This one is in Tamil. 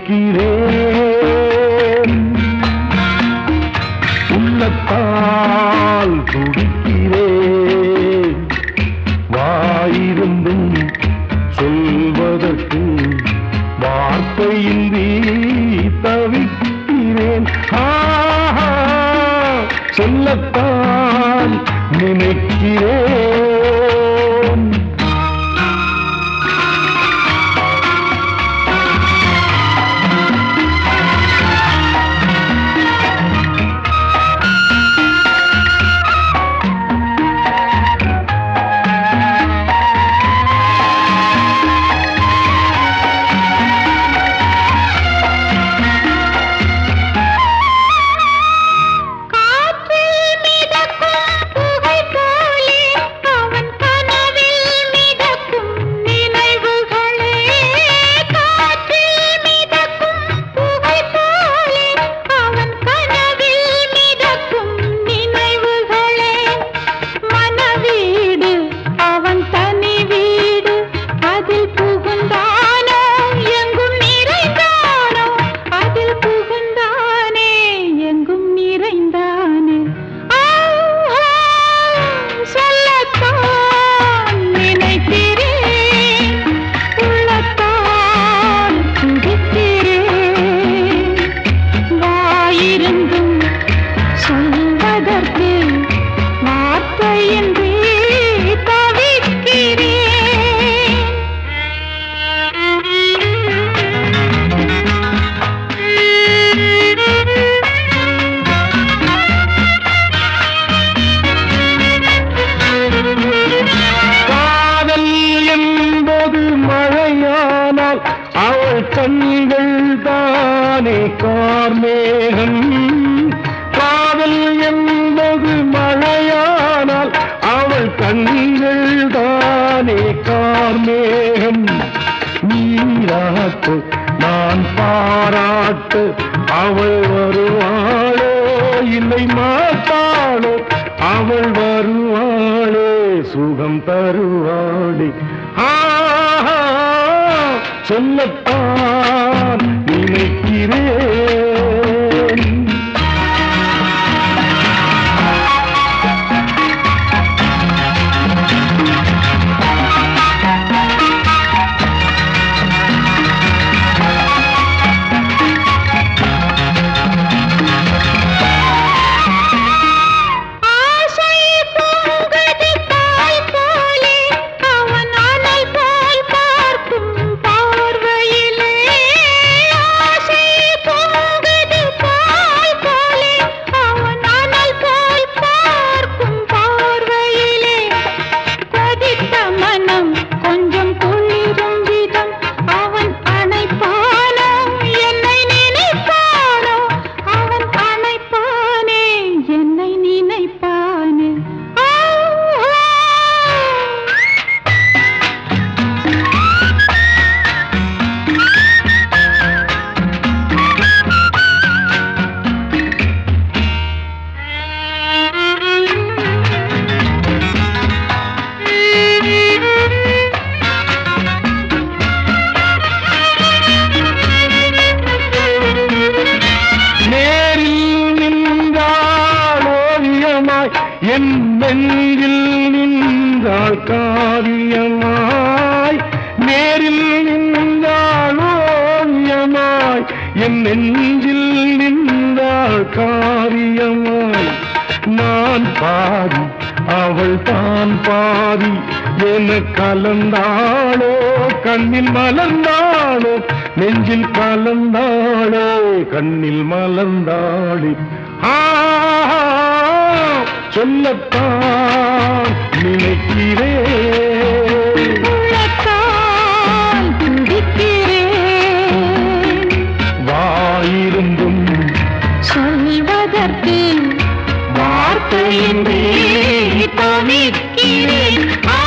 நினைக்கிறேன் உள்ளத்தால் துடிக்கிறேன் வாயிருந்தும் சொல்வதற்கு வார்த்தையின்றி தவிக்கிறேன் ஆஹா, சொல்லத்தான் நினைக்கிறேன் காற்றில் மிதக்கும் புகை போலே அவன் கனவில் மிதக்கும் நினைவுகளே காற்றில் மிதக்கும் புகை போலே அவன் கனவில் மிதக்கும் நினைவுகளே மனவீடு அவன் தனி வீடு அதில் புகுந்தானோ எங்கும் நிறைந்தானோ அதில் புகுந்தானே எங்கும் நிறைந்தானே ஆஹா, சொல்லத்தான் நினைக்கிறேன் உள்ளத்தான் துடிக்கிறேன் வாயிருந்தும் சொல்வதற்கு வார்த்தையின்றி தவிக்கிறேன் காதல் என்பது மழையானால் அவள் கண்கள் தானே கார்மேகம் காதல் என்பது மழையானால் அவள் கண்கள் தானே கார்மேகம் நீராட்டு நான் பாராட்டு அவள் வருவாளோ இல்லை மாட்டாளோ அவள் வருவாளே சுகம் தருவாளே ஆஹா, சொல்லத்தான் நினைக்கிறேன் ஆசை பொங்குது தாய் போலே அவன் அனல் போல் பார்க்கும் பார்வையிலே ஆசை பொங்குது தாய் போலே அவன் அனல் போல் பார்க்கும் பார்வையிலே கொதித்த மனம் கொஞ்சம் குளிரும் விதம் அவன் அணைப்பானோ என்னை நினைப்பானோ அவன் அணைப்பானே என்னை நினைப்பானே ஆஹா. நேரில் நின்றாள் ஓவியமாய் என் நெஞ்சில் நின்றாள் காவியமாய் நேரில் நின்றாள் ஓவியமாய் என் நெஞ்சில் நின்றாள் காவியமாய் நான் பாதி அவள் தான் பாதி என கலந்தாளோ கண்ணில் மலர்ந்தாளோ நெஞ்சில் கலந்தாளோ கண்ணில் மலர்ந்தாளே ஆ சொல்லத்தான் நினைக்கிறேன் உள்ளத்தால் துடிக்கிறேன் வாயிருந்தும் சொல்வதற்கு வார்த்தையின்றி தவிக்கிறேன் ஆ